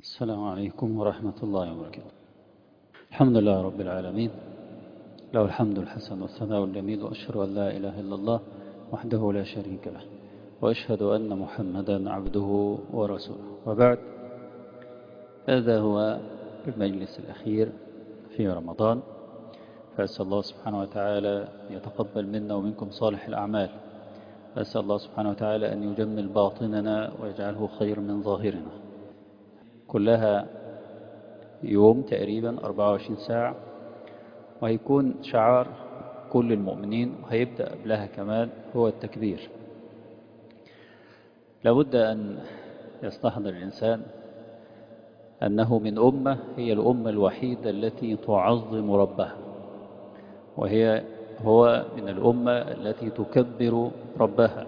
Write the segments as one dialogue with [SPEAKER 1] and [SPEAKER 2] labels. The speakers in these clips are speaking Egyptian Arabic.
[SPEAKER 1] السلام عليكم ورحمة الله وبركاته الحمد لله رب العالمين له الحمد الحسن والثناء الجميل وأشهد أن لا إله إلا الله وحده لا شريك له وأشهد أن محمدا عبده ورسوله وبعد هذا هو المجلس الأخير في رمضان فأسأل الله سبحانه وتعالى يتقبل منا ومنكم صالح الأعمال أسأل الله سبحانه وتعالى أن يجمل باطننا ويجعله خير من ظاهرنا كلها يوم تقريبا 24 ساعة وهيكون شعار كل المؤمنين وهيبدأ قبلها كمان هو التكبير لابد أن يستحضر الإنسان أنه من أمة هي الأمة الوحيدة التي تعظم ربها وهي هو من الأمة التي تكبر ربها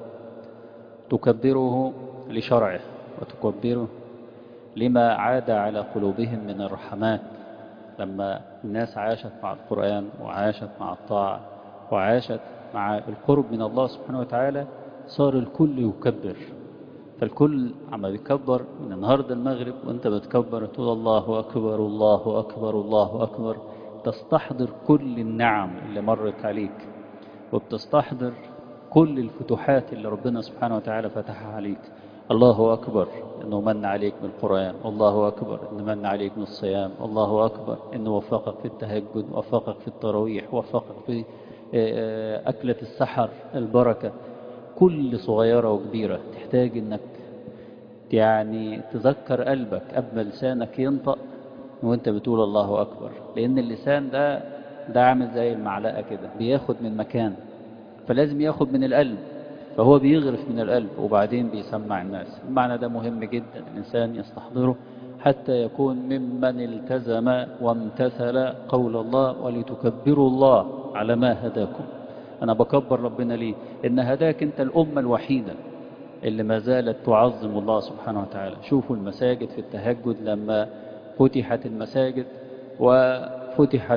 [SPEAKER 1] تكبره لشرعه وتكبره لما عاد على قلوبهم من الرحمات لما الناس عاشت مع القرآن وعاشت مع الطاعة وعاشت مع القرب من الله سبحانه وتعالى صار الكل يكبر فالكل عم بيكبر من النهاردة المغرب وانت بتكبر تقول الله أكبر الله أكبر الله أكبر تستحضر كل النعم اللي مرت عليك وبتستحضر كل الفتوحات اللي ربنا سبحانه وتعالى فتحها عليك الله أكبر أنه من عليك من القرآن الله أكبر أنه من عليك من الصيام الله أكبر أنه وفقك في التهجد وفقك في التراويح وفقك في أكلة السحر البركة كل صغيرة وكبيرة تحتاج أنك يعني تذكر قلبك قبل لسانك ينطق وانت بتقول الله أكبر لأن اللسان ده ده عامل زي المعلقة كده بياخد من مكان فلازم ياخد من القلب فهو بيغرف من القلب وبعدين بيسمع الناس المعنى ده مهم جدا الإنسان يستحضره حتى يكون ممن التزم وامتثل قول الله ولتكبروا الله على ما هداكم أنا بكبر ربنا ليه إن هداك أنت الأمة الوحيدة اللي ما زالت تعظم الله سبحانه وتعالى شوفوا المساجد في التهجد لما فتحت المساجد وفتحت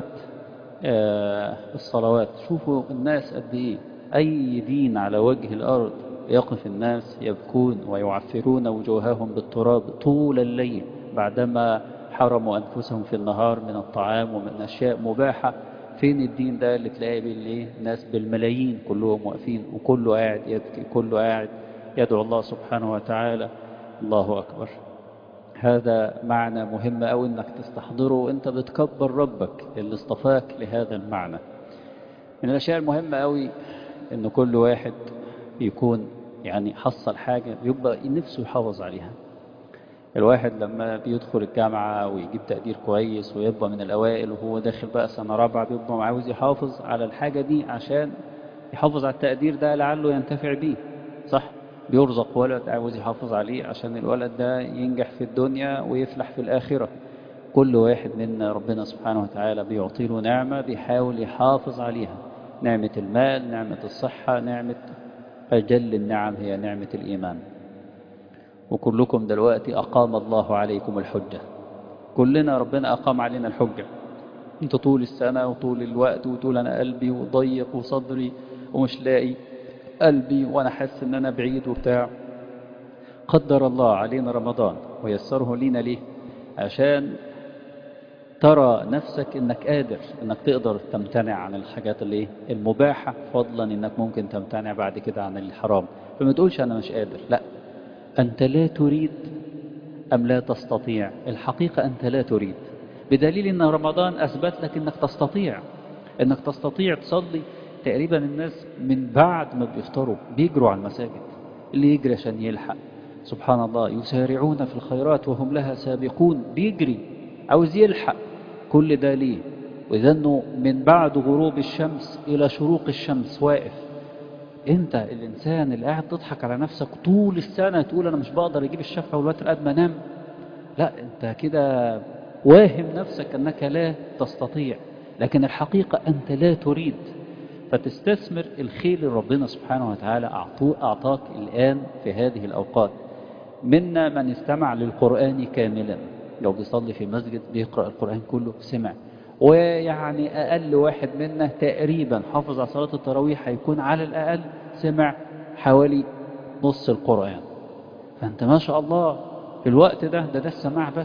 [SPEAKER 1] الصلوات شوفوا الناس قد إيه أي دين على وجه الأرض يقف الناس يبكون ويعفرون وجوههم بالتراب طول الليل بعدما حرموا أنفسهم في النهار من الطعام ومن أشياء مباحة فين الدين ده اللي تلاقي بالليه ناس بالملايين كلهم واقفين وكله قاعد يبكي كله قاعد يدعو الله سبحانه وتعالى الله أكبر هذا معنى مهم أو أنك تستحضره وأنت بتكبر ربك اللي اصطفاك لهذا المعنى من الأشياء المهمة أوي أن كل واحد يكون يعني حصل حاجة يبقى نفسه يحافظ عليها الواحد لما بيدخل الجامعة ويجيب تقدير كويس ويبقى من الأوائل وهو داخل بقى سنة رابعة بيبقى عاوز يحافظ على الحاجة دي عشان يحافظ على التقدير ده لعله ينتفع بيه صح بيرزق ولد عاوز يحافظ عليه عشان الولد ده ينجح في الدنيا ويفلح في الآخرة كل واحد منا ربنا سبحانه وتعالى بيعطي له نعمة بيحاول يحافظ عليها نعمة المال نعمة الصحة نعمة أجل النعم هي نعمة الإيمان وكلكم دلوقتي أقام الله عليكم الحجة كلنا ربنا أقام علينا الحجة انت طول السنة وطول الوقت وتقول أنا قلبي وضيق وصدري ومش لاقي قلبي وأنا حاسس أن أنا بعيد وبتاع قدر الله علينا رمضان ويسره لينا ليه عشان ترى نفسك انك قادر انك تقدر تمتنع عن الحاجات اللي المباحة فضلا انك ممكن تمتنع بعد كده عن الحرام فما تقولش انا مش قادر لا انت لا تريد ام لا تستطيع الحقيقة انت لا تريد بدليل ان رمضان اثبت لك انك تستطيع انك تستطيع تصلي تقريبا الناس من بعد ما بيفطروا بيجروا على المساجد اللي يجري عشان يلحق سبحان الله يسارعون في الخيرات وهم لها سابقون بيجري عاوز يلحق كل ده ليه وإذا أنه من بعد غروب الشمس إلى شروق الشمس واقف أنت الإنسان اللي قاعد تضحك على نفسك طول السنة تقول أنا مش بقدر أجيب الشفعة والوتر قد ما أنام لا أنت كده واهم نفسك أنك لا تستطيع لكن الحقيقة أنت لا تريد فتستثمر الخير اللي ربنا سبحانه وتعالى أعطاك الآن في هذه الأوقات منا من استمع للقرآن كاملا لو بيصلي في مسجد بيقرأ القرآن كله سمع ويعني أقل واحد منا تقريبا حافظ على صلاة التراويح هيكون على الأقل سمع حوالي نص القرآن فأنت ما شاء الله في الوقت ده ده ده السماع بس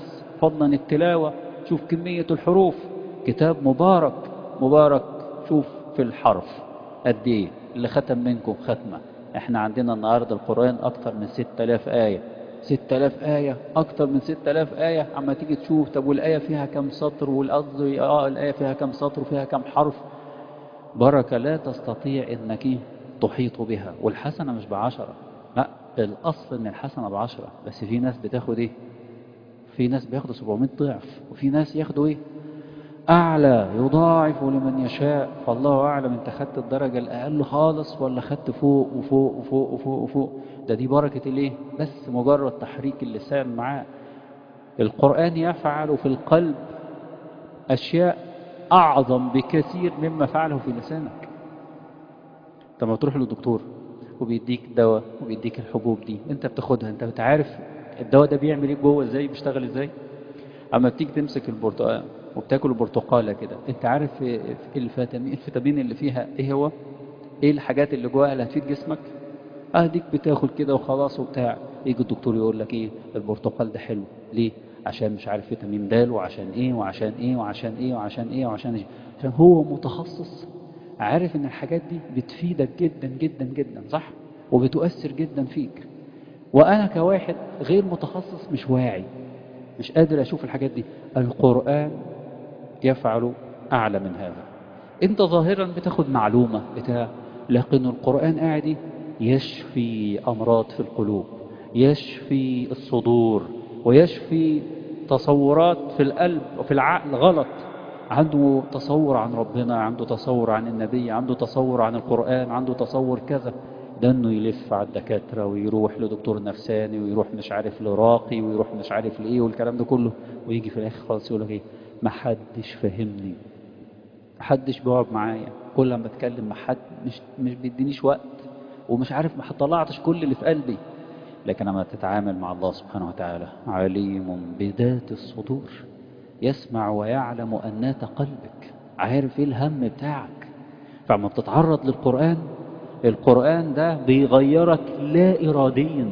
[SPEAKER 1] فضلا التلاوة شوف كمية الحروف كتاب مبارك مبارك شوف في الحرف قد ايه اللي ختم منكم ختمة احنا عندنا النهاردة القرآن اكتر من 6000 آية 6000 آية أكتر من 6000 آية عما تيجي تشوف طب والآية فيها كم سطر والقصد آه الآية فيها كم سطر وفيها كم حرف بركة لا تستطيع إنك تحيط بها والحسنة مش بعشرة لا الأصل إن الحسنة بعشرة بس في ناس بتاخد إيه في ناس بياخدوا 700 ضعف وفي ناس ياخدوا إيه أعلى يضاعف لمن يشاء فالله أعلم أنت خدت الدرجة الأقل خالص ولا خدت فوق وفوق وفوق وفوق وفوق ده دي بركة الإيه بس مجرد تحريك اللسان معاه القرآن يفعل في القلب أشياء أعظم بكثير مما فعله في لسانك طب ما تروح للدكتور وبيديك دواء وبيديك الحبوب دي انت بتاخدها انت بتعرف الدواء ده بيعمل ايه جوه ازاي بيشتغل ازاي اما بتيجي تمسك البرتقال وبتاكل البرتقاله كده انت عارف الفيتامين الفيتامين اللي فيها ايه هو ايه الحاجات اللي جواها اللي هتفيد جسمك اهديك بتاكل كده وخلاص وبتاع يجي الدكتور يقول لك ايه البرتقال ده حلو ليه عشان مش عارف فيتامين د وعشان ايه وعشان ايه وعشان ايه وعشان ايه وعشان ايه عشان هو متخصص عارف ان الحاجات دي بتفيدك جدا جدا جدا صح وبتؤثر جدا فيك وانا كواحد غير متخصص مش واعي مش قادر اشوف الحاجات دي القرآن يفعل اعلى من هذا انت ظاهرا بتاخد معلومة بتاع لكن القرآن قاعد يشفي امراض في القلوب يشفي الصدور ويشفي تصورات في القلب وفي العقل غلط عنده تصور عن ربنا عنده تصور عن النبي عنده تصور عن القرآن عنده تصور كذا ده انه يلف على الدكاترة ويروح لدكتور نفساني ويروح مش عارف لراقي ويروح مش عارف لايه والكلام ده كله ويجي في الاخر خالص يقول لك ايه ما حدش فهمني ما حدش بيقعد معايا كل ما اتكلم مع حد مش مش بيدينيش وقت ومش عارف ما طلعتش كل اللي في قلبي لكن لما تتعامل مع الله سبحانه وتعالى عليم بذات الصدور يسمع ويعلم أنات قلبك عارف ايه الهم بتاعك فلما بتتعرض للقرآن القرآن ده بيغيرك لا إراديا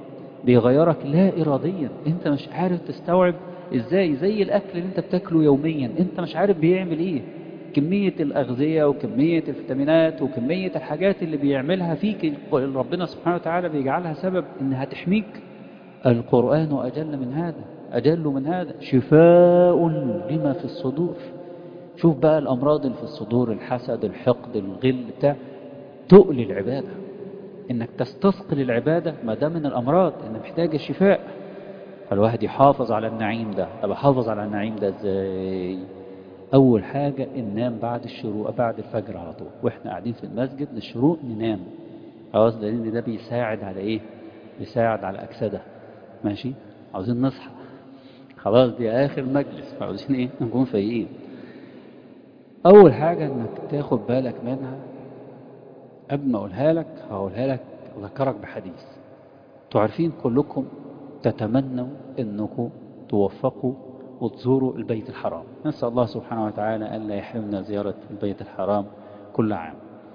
[SPEAKER 1] بيغيرك لا إراديا انت مش عارف تستوعب ازاي زي الأكل اللي انت بتاكله يوميا انت مش عارف بيعمل ايه كمية الأغذية وكمية الفيتامينات وكمية الحاجات اللي بيعملها فيك ربنا سبحانه وتعالى بيجعلها سبب انها تحميك القرآن أجل من هذا أجل من هذا شفاء لما في الصدور شوف بقى الأمراض اللي في الصدور الحسد الحقد الغل بتاع تؤلي العبادة إنك تستثقل العبادة ما ده من الأمراض إن محتاجة شفاء فالواحد يحافظ على النعيم ده طب أحافظ على النعيم ده إزاي أول حاجة ننام بعد الشروق بعد الفجر على طول وإحنا قاعدين في المسجد للشروق ننام خلاص ده لأن ده بيساعد على إيه بيساعد على أكسدة ماشي عاوزين نصحى خلاص دي آخر مجلس فعاوزين إيه نكون فايقين أول حاجة إنك تاخد بالك منها قبل ما أقولها لك هقولها لك أذكرك بحديث تعرفين كلكم تتمنوا أنكم توفقوا وتزوروا البيت الحرام نسأل الله سبحانه وتعالى ألا يحرمنا زيارة البيت الحرام كل عام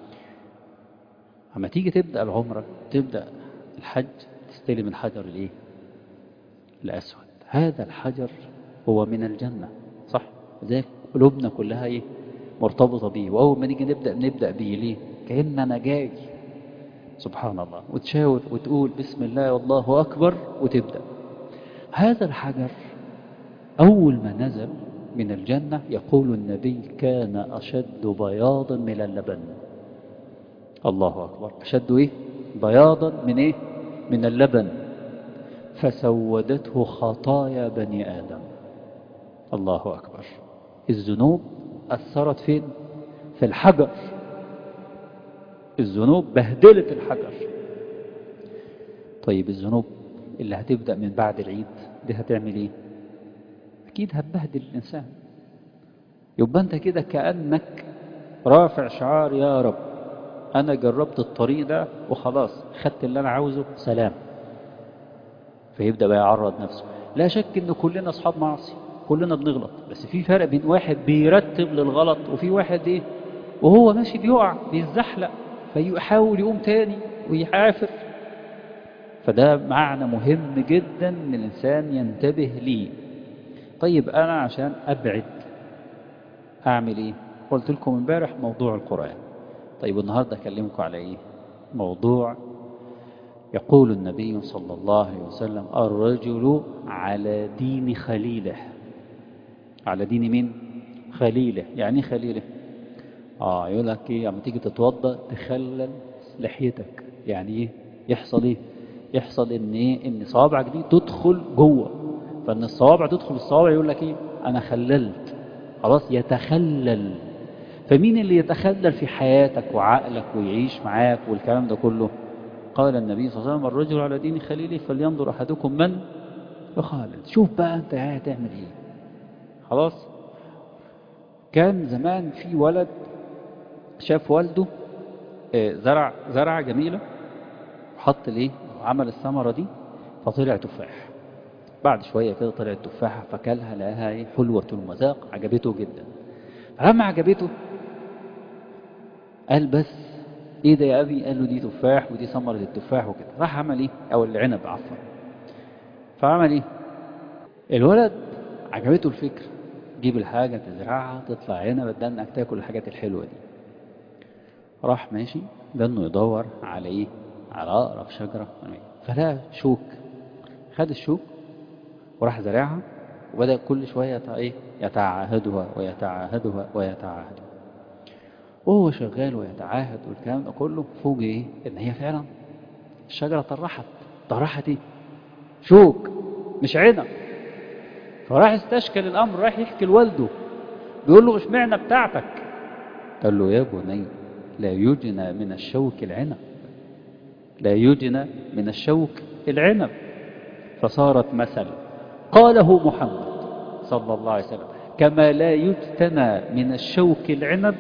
[SPEAKER 1] أما تيجي تبدأ العمرة تبدأ الحج تستلم الحجر الإيه الأسود هذا الحجر هو من الجنة صح زي قلوبنا كلها إيه مرتبطة بيه وأول ما نيجي نبدأ نبدأ بيه ليه كأن أنا جاي سبحان الله وتشاور وتقول بسم الله والله أكبر وتبدأ هذا الحجر أول ما نزل من الجنة يقول النبي كان أشد بياضا من اللبن الله أكبر أشد إيه بياضا من إيه من اللبن فسودته خطايا بني آدم الله أكبر الذنوب أثرت فين في الحجر الذنوب بهدلت الحجر طيب الذنوب اللي هتبدأ من بعد العيد دي هتعمل ايه اكيد هتبهدل الانسان يبقى انت كده كأنك رافع شعار يا رب انا جربت الطريق ده وخلاص خدت اللي انا عاوزه سلام فيبدأ بقى يعرض نفسه لا شك ان كلنا اصحاب معصية كلنا بنغلط بس في فرق بين واحد بيرتب للغلط وفي واحد ايه وهو ماشي بيقع بيتزحلق فيحاول يقوم تاني ويعافر فده معنى مهم جدا ان الانسان ينتبه ليه طيب أنا عشان أبعد أعمل إيه قلت لكم امبارح موضوع القرآن طيب النهاردة أكلمكم على إيه موضوع يقول النبي صلى الله عليه وسلم الرجل على دين خليله على دين مين خليله يعني ايه خليله اه يقول لك ايه لما تيجي تتوضا تخلل لحيتك يعني ايه يحصل ايه يحصل ان ايه ان صوابعك دي تدخل جوه فان الصوابع تدخل الصوابع يقول لك ايه انا خللت خلاص يتخلل فمين اللي يتخلل في حياتك وعقلك ويعيش معاك والكلام ده كله قال النبي صلى الله عليه وسلم الرجل على دين خليله فلينظر احدكم من يخالل شوف بقى انت هتعمل ايه خلاص كان زمان في ولد شاف والده زرع زرع جميلة وحط الايه وعمل الثمرة دي فطلع تفاح بعد شوية كده طلعت تفاحة فكلها لقاها ايه حلوة المذاق عجبته جدا فلما عجبته قال بس ايه ده يا ابي قال له دي تفاح ودي ثمرة التفاح وكده راح عمل ايه او العنب عفوا فعمل ايه الولد عجبته الفكرة جيب الحاجة تزرعها تطلع عنب ده انك تاكل الحاجات الحلوة دي راح ماشي ده انه يدور على ايه على اقرب شجرة فلقى شوك خد الشوك وراح زرعها وبدأ كل شوية ايه يتعاهدها ويتعاهدها ويتعاهدها وهو شغال ويتعاهد والكلام ده كله فوجئ ايه ان هي فعلا الشجرة طرحت طرحت ايه شوك مش عنب فراح استشكل الامر راح يحكي لوالده بيقول له اشمعنى بتاعتك قال له يا بني لا يجنى من الشوك العنب لا يجنى من الشوك العنب فصارت مثل قاله محمد صلى الله عليه وسلم كما لا يجتنى من الشوك العنب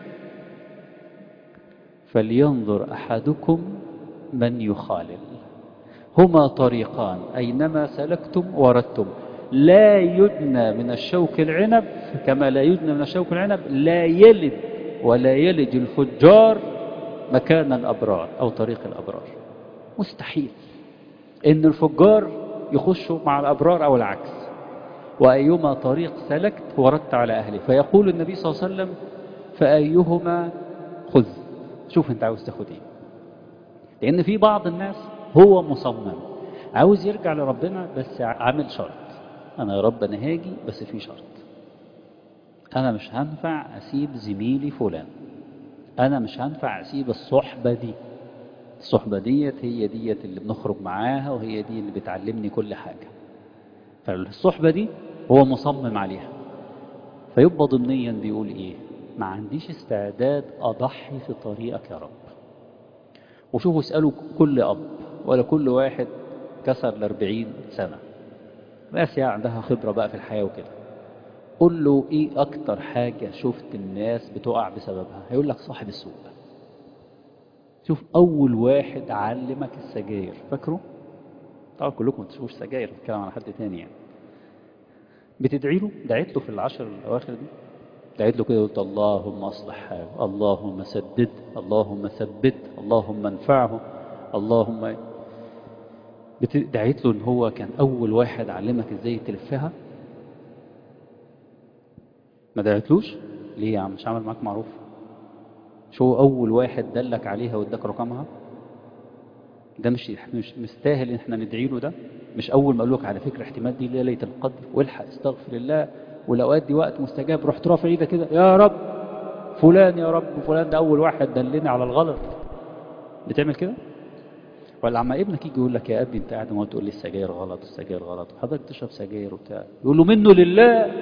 [SPEAKER 1] فلينظر أحدكم من يخالل هما طريقان أينما سلكتم وردتم لا يدنى من الشوك العنب كما لا يدنى من الشوك العنب لا يلد ولا يلج الفجار مكان الأبرار أو طريق الأبرار مستحيل إن الفجار يخشوا مع الأبرار أو العكس وأيما طريق سلكت وردت على أهله فيقول النبي صلى الله عليه وسلم فأيهما خذ شوف انت عاوز تاخد ايه لأن في بعض الناس هو مصمم عاوز يرجع لربنا بس عامل شرط أنا يا رب أنا هاجي بس في شرط أنا مش هنفع أسيب زميلي فلان أنا مش هنفع أسيب الصحبة دي الصحبة ديت هي ديت اللي بنخرج معاها وهي دي اللي بتعلمني كل حاجة فالصحبة دي هو مصمم عليها فيبقى ضمنيا بيقول إيه ما عنديش استعداد أضحي في طريقك يا رب وشوفوا اسألوا كل أب ولا كل واحد كسر الأربعين سنة ناس يعني عندها خبرة بقى في الحياة وكده قول له ايه اكتر حاجة شفت الناس بتقع بسببها هيقول لك صاحب السوق شوف اول واحد علمك السجاير فاكره طبعا كلكم ما تشوفوش سجاير بتكلم على حد تاني يعني بتدعي له دعيت له في العشر الاواخر دي دعيت له كده قلت اللهم اصلح حاله اللهم سدد اللهم ثبت اللهم انفعه اللهم دعيت له ان هو كان اول واحد علمك ازاي تلفها ما دعيتلوش ليه يا عم مش عمل معاك معروف شو اول واحد دلك عليها واداك رقمها ده مش مش مستاهل ان احنا ندعي له ده مش اول ما قال لك على فكره احتمال دي ليله القدر والحق استغفر الله والاوقات دي وقت مستجاب رحت رافع ايدك كده يا رب فلان يا رب فلان ده اول واحد دلني على الغلط بتعمل كده ولا عما ابنك يجي يقول لك يا ابني انت قاعد ما تقول لي السجاير غلط السجاير غلط وحضرتك تشرب سجاير وبتاع يقول له منه لله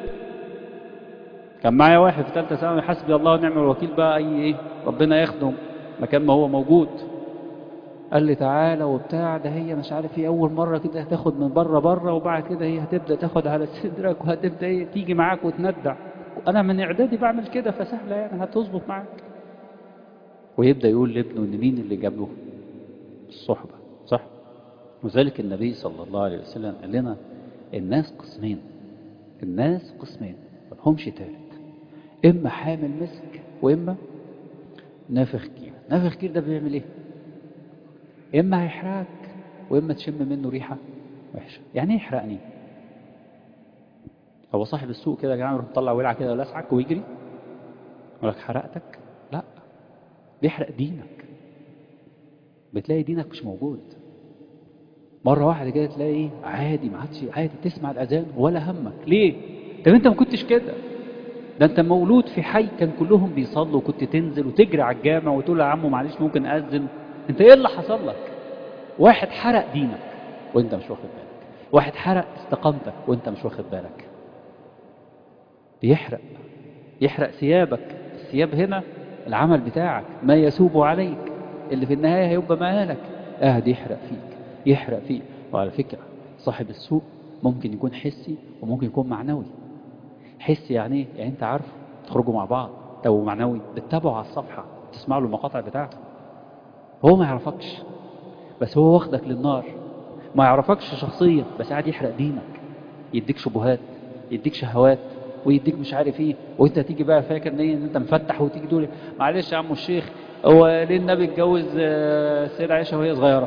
[SPEAKER 1] كان معايا واحد في ثالثه ثانوي حسبي الله ونعم الوكيل بقى اي ايه ربنا يخدم مكان ما هو موجود قال لي تعالى وبتاع ده هي مش عارف ايه اول مره كده هتاخد من بره بره وبعد كده هي هتبدا تاخد على صدرك وهتبدا ايه تيجي معاك وتندع انا من اعدادي بعمل كده فسهله يعني هتظبط معاك ويبدا يقول لابنه ان مين اللي جاب له الصحبه صح وذلك النبي صلى الله عليه وسلم قال لنا الناس قسمين الناس قسمين ما لهمش تالت اما حامل مسك واما نافخ كير نافخ كير ده بيعمل ايه اما هيحرقك واما تشم منه ريحه وحشه يعني ايه يحرقني هو صاحب السوق كده يا جماعه يروح مطلع ولعه كده ولاسعك ويجري يقول لك حرقتك لا بيحرق دينك بتلاقي دينك مش موجود مرة واحدة كده تلاقي ايه عادي ما عادش عادي تسمع الأذان ولا همك ليه؟ طب أنت ما كنتش كده ده أنت مولود في حي كان كلهم بيصلوا وكنت تنزل وتجري على الجامع وتقول يا عمو معلش ممكن أذن أنت إيه اللي حصل لك؟ واحد حرق دينك وأنت مش واخد بالك واحد حرق استقامتك وأنت مش واخد بالك بيحرق يحرق ثيابك الثياب هنا العمل بتاعك ما يسوب عليك اللي في النهاية هيبقى مالك قاعد يحرق فيك يحرق فيك وعلى فكرة صاحب السوق ممكن يكون حسي وممكن يكون معنوي حسي يعني ايه؟ يعني انت عارف تخرجوا مع بعض لو معنوي بتتابعوا على الصفحة تسمعوا له المقاطع بتاعته هو ما يعرفكش بس هو واخدك للنار ما يعرفكش شخصيا بس قاعد يحرق دينك يديك شبهات يديك شهوات ويديك مش عارف ايه وانت تيجي بقى فاكر ان انت مفتح وتيجي تقول معلش يا عم الشيخ هو ليه النبي اتجوز السيدة عائشة وهي صغيرة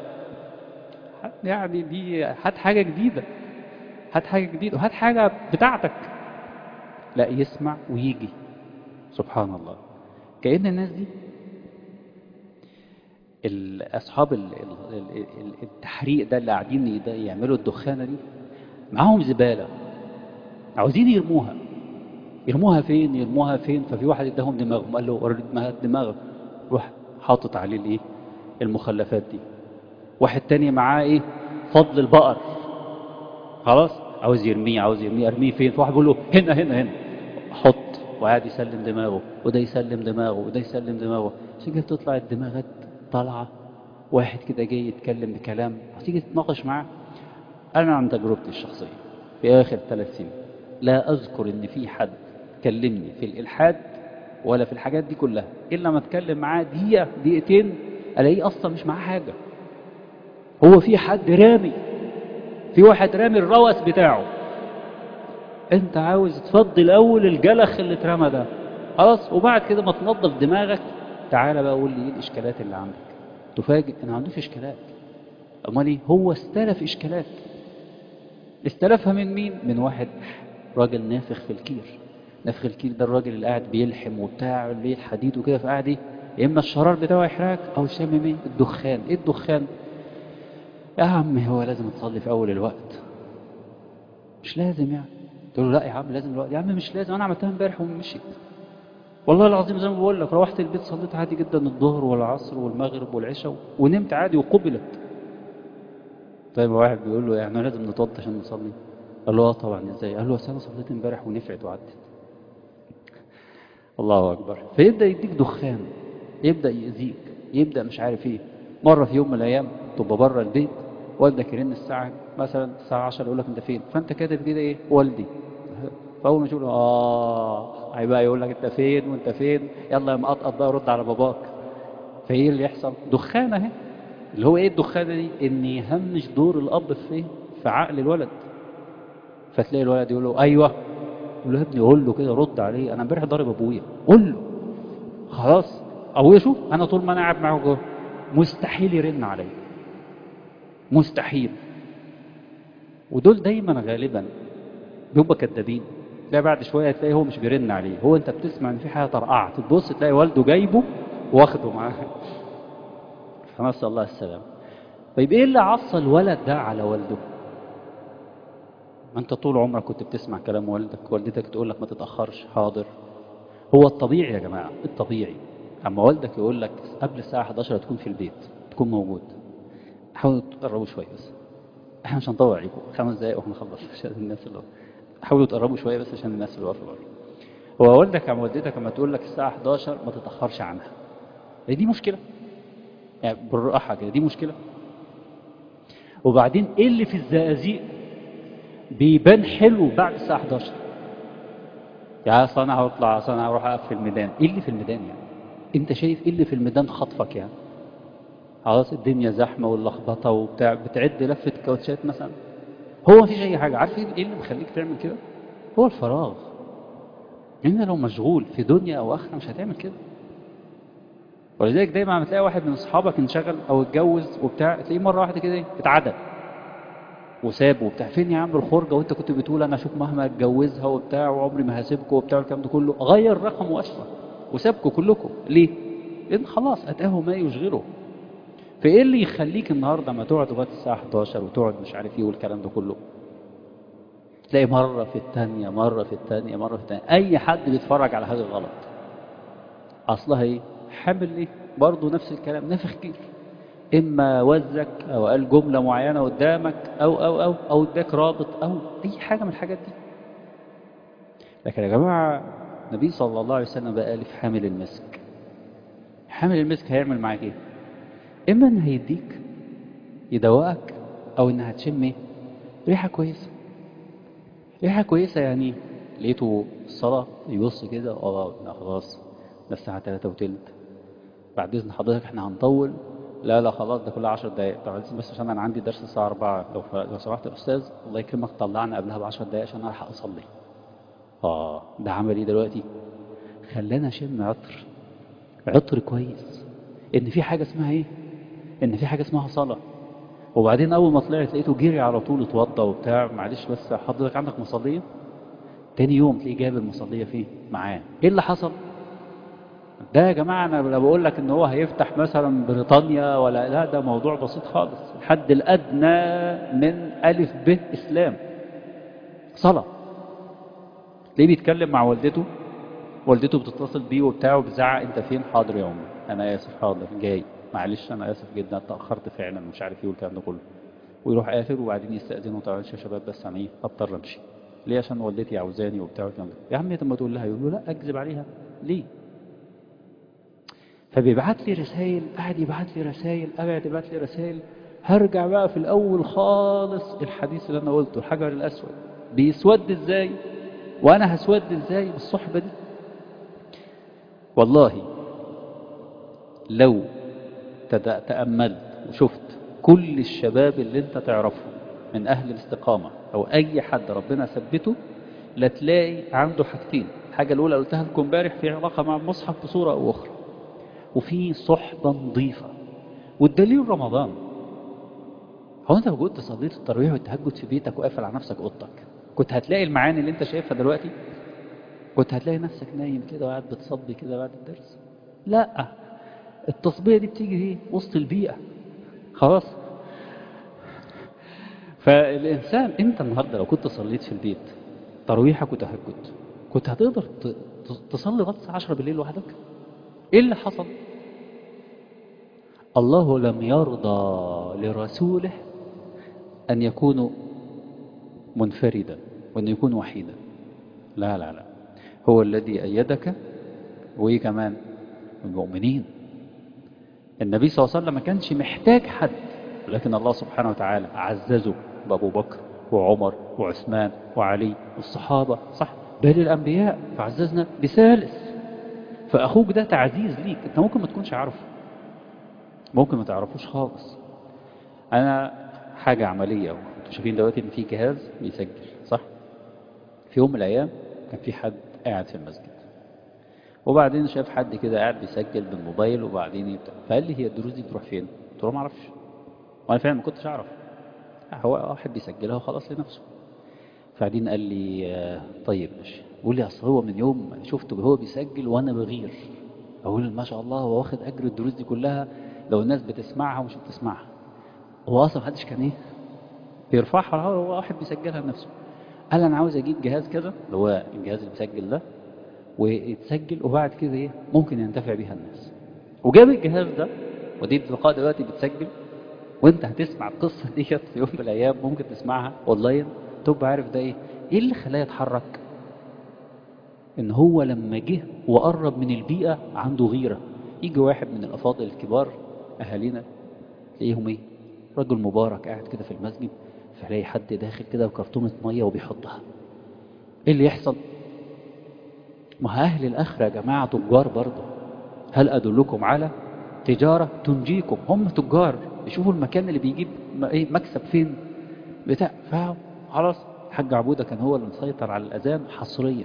[SPEAKER 1] يعني دي هات حاجة جديدة هات حاجة جديدة وهات حاجة بتاعتك لا يسمع ويجي سبحان الله كأن الناس دي أصحاب التحريق ده اللي قاعدين يعملوا الدخانة دي معاهم زبالة عاوزين يرموها يرموها فين يرموها فين ففي واحد اداهم دماغهم قال له ورد ما دماغك روح حاطط عليه الايه المخلفات دي واحد تاني معاه ايه فضل البقر خلاص عاوز يرميه عاوز يرميه ارميه فين فواحد بيقول له هنا هنا هنا حط وقاعد يسلم دماغه وده يسلم دماغه وده يسلم دماغه عشان كده بتطلع الدماغات طالعه واحد كده جاي يتكلم بكلام هتيجي تتناقش معاه انا عن تجربتي الشخصيه في اخر ثلاث سنين لا اذكر ان في حد كلمني في الالحاد ولا في الحاجات دي كلها الا ما اتكلم معاه دقيقه دقيقتين الاقيه اصلا مش معاه حاجه هو في حد رامي في واحد رامي الروث بتاعه انت عاوز تفضي الاول الجلخ اللي اترمى ده خلاص وبعد كده ما تنظف دماغك تعالى بقى قول لي ايه الاشكالات اللي عندك تفاجئ ان ما عندوش اشكالات امال ايه هو استلف اشكالات استلفها من مين من واحد راجل نافخ في الكير نفخ الكير ده الراجل اللي قاعد بيلحم وبتاع ليه الحديد وكده فقاعد ايه يا اما الشرار بتاعه يحرقك او شامم ايه الدخان ايه الدخان يا عم هو لازم تصلي في اول الوقت مش لازم يعني تقول له لا يا عم لازم الوقت يا عم مش لازم انا عملتها امبارح ومشيت والله العظيم زي ما بقول لك روحت البيت صليت عادي جدا الظهر والعصر والمغرب والعشاء ونمت عادي وقبلت طيب واحد بيقول له يعني لازم نتوضى عشان نصلي قال له اه طبعا ازاي قال له انا صليت امبارح ونفعت وعدت الله اكبر فيبدا يديك دخان يبدا يأذيك يبدا مش عارف ايه مره في يوم من الايام تبقى بره البيت والدك يرن الساعه مثلا الساعه 10 يقول لك انت فين فانت كاتب كده ايه والدي فاول ما تقول اه هيبقى يقول لك انت فين وانت فين يلا يا مقطقط بقى رد على باباك فايه اللي يحصل دخانه اهي اللي هو ايه الدخانه دي ان يهمش دور الاب في في عقل الولد فتلاقي الولد يقول له ايوه يقول له يا ابني قول له كده رد عليه انا امبارح ضارب ابويا قول له خلاص ابويا شوف انا طول ما انا قاعد معاه جوه مستحيل يرن عليا مستحيل ودول دايما غالبا بيبقى كدابين تلاقي بعد شويه تلاقي هو مش بيرن عليه هو انت بتسمع ان في حاجه طرقعت تبص تلاقي والده جايبه واخده معاه فنسال الله السلام طيب ايه اللي عصى الولد ده على والده ما انت طول عمرك كنت بتسمع كلام والدك والدتك تقول لك ما تتاخرش حاضر هو الطبيعي يا جماعه الطبيعي اما والدك يقول لك قبل الساعه 11 تكون في البيت تكون موجود حاولوا تقربوا شويه بس احنا مش هنطول عليكم خمس دقايق وهنخلص عشان الناس اللي حاولوا تقربوا شويه بس عشان الناس اللي واقفه بره هو والدك او والدتك لما تقول لك الساعه 11 ما تتاخرش عنها هي دي مشكله يعني بالراحه كده دي مشكله وبعدين ايه اللي في الزقازيق بيبان حلو بعد الساعه 11 يعني اصل انا هطلع اصل انا هروح اقف في الميدان ايه اللي في الميدان يعني انت شايف ايه اللي في الميدان خطفك يعني خلاص الدنيا زحمه واللخبطه وبتاع بتعد لفه كاوتشات مثلا هو مفيش اي حاجه عارف ايه اللي مخليك تعمل كده هو الفراغ انت لو مشغول في دنيا او اخره مش هتعمل كده ولذلك دايما بتلاقي واحد من اصحابك انشغل او اتجوز وبتاع تلاقيه مره واحده كده ايه اتعدل وساب وبتاع فين يا عم الخرجه وانت كنت بتقول انا اشوف مهما اتجوزها وبتاع وعمري ما هسيبكم وبتاع الكلام ده كله غير رقم واشفى وسابكم كلكم ليه؟ لان خلاص اتاه ما يشغله فايه اللي يخليك النهارده ما تقعد لغايه الساعه 11 وتقعد مش عارف ايه والكلام ده كله تلاقي مره في الثانيه مره في الثانيه مره في الثانيه اي حد بيتفرج على حاجه غلط اصلها ايه حامل ايه برضه نفس الكلام نفخ كتير اما وزك او قال جمله معينه قدامك او او او او اداك رابط او اي حاجه من الحاجات دي لكن يا جماعه النبي صلى الله عليه وسلم بقى قال في حامل المسك حامل المسك هيعمل معاك ايه اما ان هيديك يدوقك او ان هتشم ايه ريحه كويسه ريحه كويسه يعني لقيته الصلاه يبص كده اه لا خلاص ده الساعه 3 وتلت بعد اذن حضرتك احنا هنطول لا لا خلاص ده كلها 10 دقائق طب بس عشان انا عندي درس الساعه 4 لو ف... لو سمحت يا استاذ الله يكرمك طلعنا قبلها ب 10 دقائق عشان الحق اصلي اه ده عمل ايه دلوقتي خلانا شم عطر عطر كويس ان في حاجه اسمها ايه ان في حاجه اسمها صلاه وبعدين اول ما طلعت لقيته جري على طول اتوضى وبتاع معلش بس حضرتك عندك مصليه تاني يوم تلاقيه جاب المصليه فيه معاه ايه اللي حصل ده يا جماعه انا لا بقول لك ان هو هيفتح مثلا بريطانيا ولا لا ده موضوع بسيط خالص الحد الادنى من الف ب اسلام صلاه ليه بيتكلم مع والدته والدته بتتصل بيه وبتاع وبتزعق انت فين حاضر يا امي انا اسف حاضر جاي معلش انا اسف جدا اتاخرت فعلا مش عارف ايه والكلام ده كله ويروح قافل وبعدين يستاذنه طبعا يا شباب بس انا ايه اضطر امشي ليه عشان والدتي عاوزاني وبتاع والكلام ده يا عم طب ما تقول لها يقول له لا اكذب عليها ليه فبيبعت لي رسائل قاعد يبعت لي رسائل قاعد يبعت لي رسائل هرجع بقى في الاول خالص الحديث اللي انا قلته الحجر الاسود بيسود ازاي وانا هسود ازاي بالصحبه دي والله لو تأملت وشفت كل الشباب اللي انت تعرفهم من اهل الاستقامة او اي حد ربنا ثبته لا تلاقي عنده حاجتين الحاجة الاولى قلتها لكم امبارح في علاقة مع المصحف بصورة او اخرى وفي صحبة نظيفة والدليل رمضان هو انت لو كنت صليت التراويح والتهجد في بيتك وقافل على نفسك اوضتك كنت هتلاقي المعاني اللي انت شايفها دلوقتي كنت هتلاقي نفسك نايم كده وقاعد بتصلي كده بعد الدرس لا التصبية دي بتيجي ايه وسط البيئة خلاص فالإنسان أنت النهاردة لو كنت صليت في البيت ترويحك وتهجد كنت هتقدر تصلي لغاية الساعة 10 بالليل لوحدك إيه اللي حصل الله لم يرضى لرسوله أن يكون منفردا وأن يكون وحيدا لا لا لا هو الذي أيدك وإيه كمان المؤمنين النبي صلى الله عليه وسلم ما كانش محتاج حد لكن الله سبحانه وتعالى عززه بأبو بكر وعمر وعثمان وعلي والصحابة صح بل الأنبياء فعززنا بثالث فأخوك ده تعزيز ليك أنت ممكن ما تكونش عارفه ممكن ما تعرفوش خالص أنا حاجة عملية انتوا شايفين دلوقتي إن في جهاز بيسجل صح في يوم من الأيام كان في حد قاعد في المسجد وبعدين شاف حد كده قاعد بيسجل بالموبايل وبعدين يبدأ فقال لي هي الدروس دي بتروح فين؟ قلت له ما اعرفش وانا فعلا ما كنتش اعرف هو واحد بيسجلها وخلاص لنفسه فبعدين قال لي آه طيب ماشي بيقول لي اصل هو من يوم شفته هو بيسجل وانا بغير اقول ما شاء الله هو واخد اجر الدروس دي كلها لو الناس بتسمعها ومش بتسمعها هو اصلا محدش كان ايه بيرفعها هو واحد بيسجلها لنفسه قال انا عاوز اجيب جهاز كذا اللي هو الجهاز اللي بيسجل ده ويتسجل وبعد كده ايه ممكن ينتفع بيها الناس وجاب الجهاز ده ودي التلقاء دلوقتي بتسجل وانت هتسمع القصه ديت في يوم من الايام ممكن تسمعها اونلاين تبقى عارف ده ايه ايه اللي خلاه يتحرك ان هو لما جه وقرب من البيئه عنده غيره يجي واحد من الافاضل الكبار اهالينا تلاقيهم ايه رجل مبارك قاعد كده في المسجد فلاقي حد داخل كده بكرتونه ميه وبيحطها ايه اللي يحصل ما أهل الآخرة يا جماعة تجار برضه هل أدلكم على تجارة تنجيكم هم تجار يشوفوا المكان اللي بيجيب ايه مكسب فين بتاع فاهم خلاص الحاج عبودة كان هو اللي مسيطر على الأذان حصريا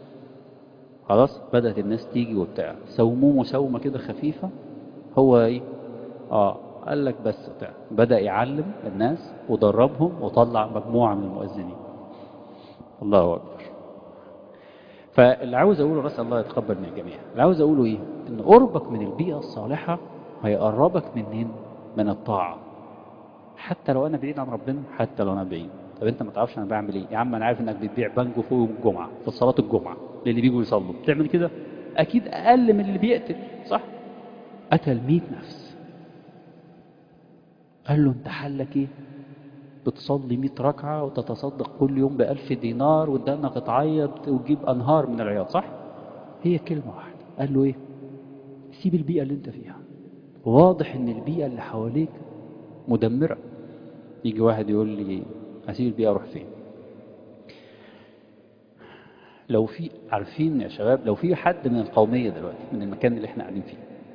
[SPEAKER 1] خلاص بدأت الناس تيجي وبتاع سوموه سومة كده خفيفة هو ايه اه قال لك بس بتاع بدأ يعلم الناس ودربهم وطلع مجموعة من المؤذنين الله أكبر فاللي عاوز أقوله نسأل الله يتقبل من الجميع اللي عاوز أقوله إيه إن قربك من البيئة الصالحة هيقربك منين من الطاعة حتى لو أنا بعيد عن ربنا حتى لو أنا بعيد طب أنت ما تعرفش أنا بعمل إيه يا عم أنا عارف إنك بتبيع بانجو فوق يوم الجمعة في صلاة الجمعة للي بيجوا يصلوا بتعمل كده أكيد أقل من اللي بيقتل صح قتل 100 نفس قال له أنت حلك إيه بتصلي 100 ركعة وتتصدق كل يوم بألف دينار وقدامك تعيط وتجيب أنهار من العياط صح هي كلمة واحدة قال له إيه سيب البيئة اللي أنت فيها واضح إن البيئة اللي حواليك مدمرة يجي واحد يقول لي أسيب البيئة أروح فين لو في عارفين يا شباب لو في حد من القومية دلوقتي من المكان اللي احنا قاعدين فيه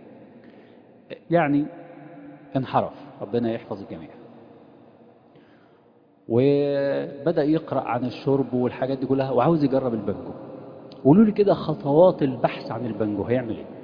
[SPEAKER 1] يعني انحرف ربنا يحفظ الجميع وبدأ يقرأ عن الشرب والحاجات دي كلها وعاوز يجرب البنجو قولوا لي كده خطوات البحث عن البنجو هيعمل ايه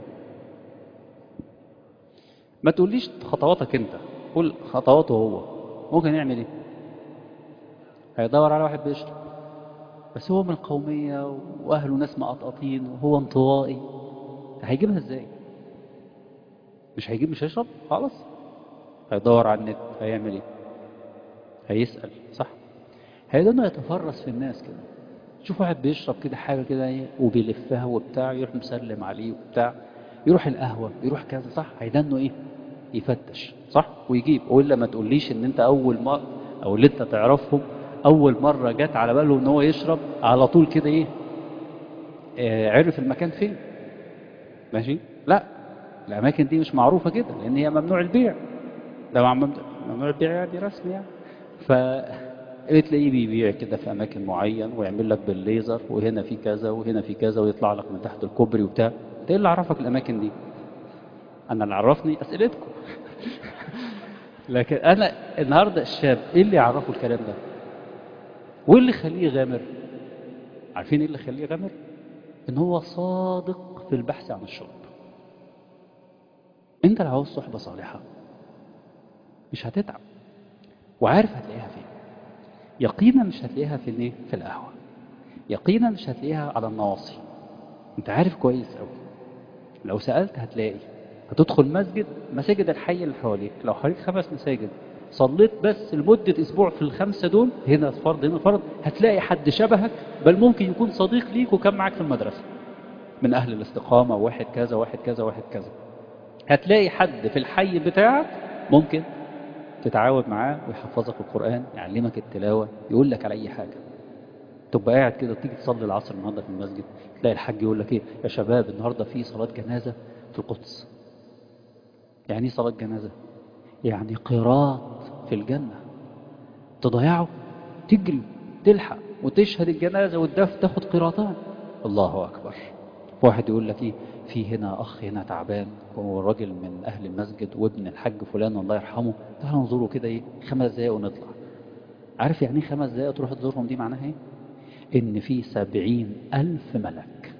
[SPEAKER 1] ما تقوليش خطواتك انت قول خطواته هو ممكن يعمل ايه هيدور على واحد بيشرب بس هو من القومية وأهله ناس مقطقطين وهو انطوائي هيجيبها ازاي مش هيجيب مش هيشرب خلاص هيدور على النت هيعمل ايه هيسأل صح هيدنا يتفرس في الناس كده شوف واحد بيشرب كده حاجة كده ايه وبيلفها وبتاع يروح مسلم عليه وبتاع يروح القهوة يروح كذا صح هيدنه ايه يفتش صح ويجيب وإلا ما تقوليش ان انت اول مرة او اللي انت تعرفهم اول مرة جت على باله ان هو يشرب على طول كده ايه آه عرف المكان فين ماشي لا الاماكن دي مش معروفة كده لان هي ممنوع البيع ده ممنوع البيع يعني رسمي يعني ف تلاقيه بيبيع كده في اماكن معين ويعمل لك بالليزر وهنا في كذا وهنا في كذا ويطلع لك من تحت الكوبري وبتاع انت ايه اللي عرفك الاماكن دي انا اللي عرفني اسئلتكم لكن انا النهارده الشاب ايه اللي يعرفه الكلام ده وايه اللي يخليه يغامر عارفين ايه اللي يخليه يغامر ان هو صادق في البحث عن الشرب انت لو عاوز صحبه صالحه مش هتتعب وعارف هتلاقيها فين يقينا مش هتلاقيها في الايه في القهوه يقينا مش هتلاقيها على النواصي انت عارف كويس قوي لو سالت هتلاقي هتدخل مسجد مساجد الحي اللي حواليك لو حواليك خمس مساجد صليت بس لمدة أسبوع في الخمسة دول هنا فرض هنا فرض هتلاقي حد شبهك بل ممكن يكون صديق ليك وكان معاك في المدرسة من أهل الاستقامة واحد كذا واحد كذا واحد كذا هتلاقي حد في الحي بتاعك ممكن تتعاون معاه ويحفظك القرآن يعلمك التلاوة يقول لك على أي حاجة تبقى قاعد كده تيجي تصلي العصر النهارده في المسجد تلاقي الحاج يقول لك ايه يا شباب النهارده في صلاة جنازة في القدس يعني ايه صلاة جنازة يعني قراط في الجنة تضيعه تجري تلحق وتشهد الجنازة والدف تاخد قراطان الله أكبر واحد يقول لك ايه في هنا أخ هنا تعبان وهو راجل من أهل المسجد وابن الحاج فلان الله يرحمه تعالوا نزوره كده ايه خمس دقايق ونطلع عارف يعني ايه خمس دقايق تروح تزورهم دي معناها ايه إن في سبعين ألف ملك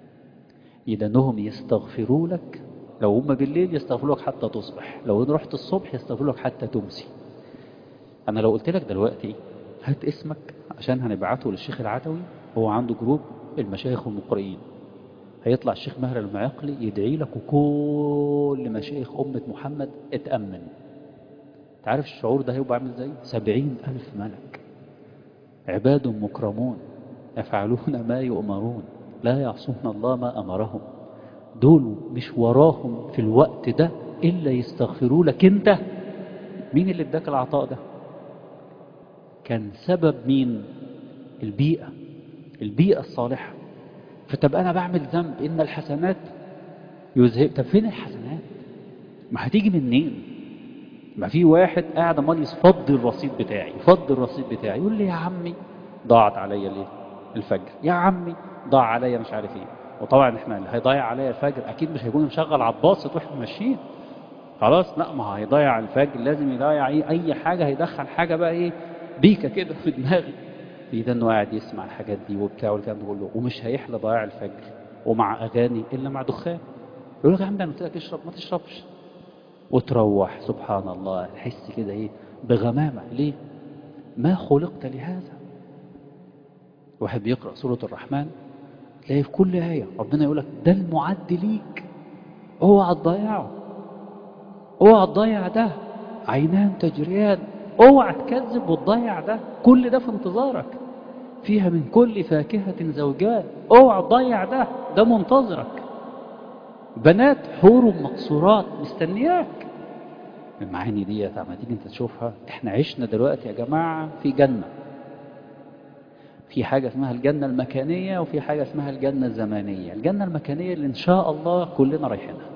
[SPEAKER 1] إذنهم يستغفروا لك لو هم بالليل يستغفروا لك حتى تصبح لو رحت الصبح يستغفروا لك حتى تمسي أنا لو قلت لك دلوقتي هات اسمك عشان هنبعته للشيخ العتوي هو عنده جروب المشايخ والمقرئين هيطلع الشيخ ماهر المعقلي يدعي لك وكل مشايخ أمة محمد اتأمن تعرف الشعور ده هيبقى عامل ازاي سبعين ألف ملك عباد مكرمون يفعلون ما يؤمرون لا يعصون الله ما أمرهم دول مش وراهم في الوقت ده إلا يستغفروا لك أنت مين اللي اداك العطاء ده كان سبب مين البيئة البيئة الصالحة فتبقى أنا بعمل ذنب إن الحسنات يذهب طب فين الحسنات ما هتيجي منين ما في واحد قاعد امال يفضي الرصيد بتاعي يفضي الرصيد بتاعي يقول لي يا عمي ضاعت عليا ليه الفجر يا عمي ضاع عليا مش عارف ايه وطبعا احنا اللي هيضيع عليا الفجر اكيد مش هيكون مشغل عباس واحنا ماشيين خلاص لا ما هيضيع الفجر لازم يضيع ايه اي حاجه هيدخل حاجه بقى ايه بيكه كده في دماغي ده انه قاعد يسمع الحاجات دي وبتاع والكلام ده كله ومش هيحلى ضياع الفجر ومع اغاني الا مع دخان يقول لك يا عم ده انا قلت لك اشرب ما تشربش وتروح سبحان الله تحس كده ايه بغمامة ليه ما خلقت لهذا واحد بيقرأ سورة الرحمن تلاقي في كل آية ربنا يقول لك ده المعد ليك اوعى تضيعه اوعى تضيع ده عينان تجريان اوعى تكذب وتضيع ده كل ده في انتظارك فيها من كل فاكهة زوجان اوعى تضيع ده ده منتظرك بنات حور مقصورات مستنياك المعاني دي لما تيجي انت تشوفها احنا عشنا دلوقتي يا جماعة في جنة في حاجة اسمها الجنة المكانية وفي حاجة اسمها الجنة الزمانية الجنة المكانية اللي ان شاء الله كلنا رايحينها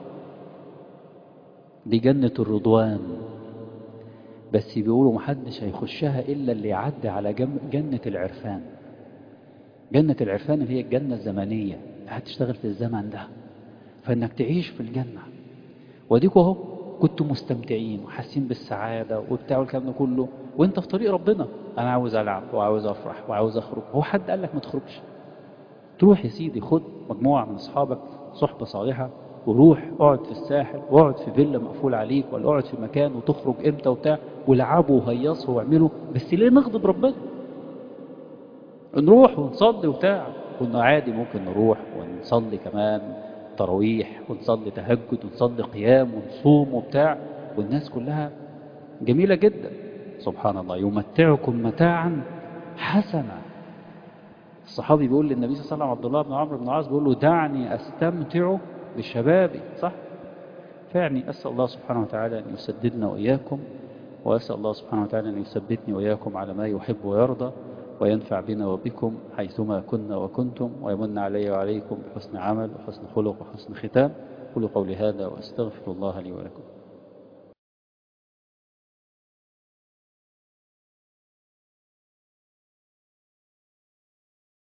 [SPEAKER 1] دي جنة الرضوان بس بيقولوا محدش هيخشها إلا اللي يعدي على جنة العرفان جنة العرفان اللي هي الجنة الزمنية هتشتغل في الزمن ده فإنك تعيش في الجنة وديكوا اهو كنتوا مستمتعين وحاسين بالسعادة وبتاع الكلام ده كله وانت في طريق ربنا انا عاوز العب وعاوز افرح وعاوز اخرج هو حد قال لك ما تخرجش تروح يا سيدي خد مجموعة من اصحابك صحبة صالحة وروح اقعد في الساحل واقعد في فيلا مقفول عليك ولا اقعد في مكان وتخرج امتى وبتاع والعبوا وهيصوا واعملوا بس ليه نغضب ربنا نروح ونصلي وبتاع كنا عادي ممكن نروح ونصلي كمان تراويح ونصلي تهجد ونصلي قيام ونصوم وبتاع والناس كلها جميلة جدا سبحان الله يمتعكم متاعا حسنا الصحابي بيقول للنبي صلى الله عليه وسلم عبد الله بن عمرو بن العاص بيقول له دعني استمتع بشبابي صح فيعني أسأل الله سبحانه وتعالى أن يسددنا وإياكم وأسأل الله سبحانه وتعالى أن يثبتني وإياكم على ما يحب ويرضى وينفع بنا وبكم حيثما كنا وكنتم ويمن علي وعليكم بحسن عمل وحسن خلق وحسن ختام قولوا قولي هذا وأستغفر الله لي ولكم